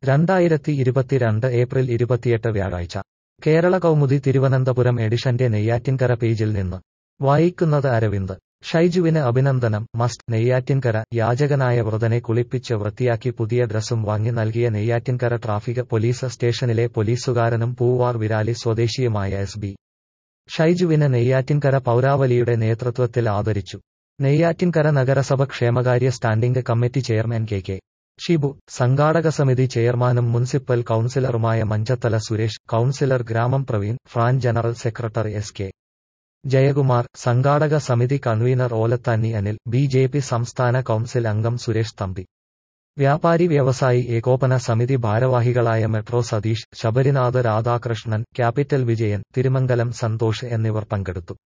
രണ്ടായിരത്തി ഇരുപത്തിരണ്ട് ഏപ്രിൽ ഇരുപത്തിയെട്ട് വ്യാഴാഴ്ച കേരള കൗമുദി തിരുവനന്തപുരം എഡിഷന്റെ നെയ്യാറ്റിൻകര പേജിൽ നിന്ന് വായിക്കുന്നത് അരവിന്ദ് ഷൈജുവിന് അഭിനന്ദനം മസ്റ്റ് നെയ്യാറ്റിൻകര യാചകനായ വൃതനെ കുളിപ്പിച്ച് വൃത്തിയാക്കി പുതിയ ഡ്രസ്സും വാങ്ങി നൽകിയ നെയ്യാറ്റിൻകര ട്രാഫിക് പോലീസ് സ്റ്റേഷനിലെ പോലീസുകാരനും പൂവാർ വിരാലി സ്വദേശിയുമായ എസ് ബി ഷൈജുവിന് നെയ്യാറ്റിൻകര പൗരാവലിയുടെ നേതൃത്വത്തിൽ ആദരിച്ചു നെയ്യാറ്റിൻകര നഗരസഭ ക്ഷേമകാര്യ standing committee chairman K K Shibu സംഘാടക സമിതി ചെയർമാനും മുനിസിപ്പൽ കൌൺസിലറുമായ Manchathala Suresh councillor Gramam Praveen FRAN general secretary S K Jayakumar സംഘാടക സമിതി convener Olathani Anil B J P സംസ്ഥാന കൌൺസിൽ അംഗം സുരേഷ് തമ്പി വ്യാപാരി വ്യവസായി ഏകോപന സമിതി ഭാരവാഹികളായ മെട്രോ സതീഷ് ശബരിനാഥ് രാധാകൃഷ്ണൻ ക്യാപിറ്റൽ വിജയൻ തിരുമംഗലം സന്തോഷ് എന്നിവർ പങ്കെടുത്തു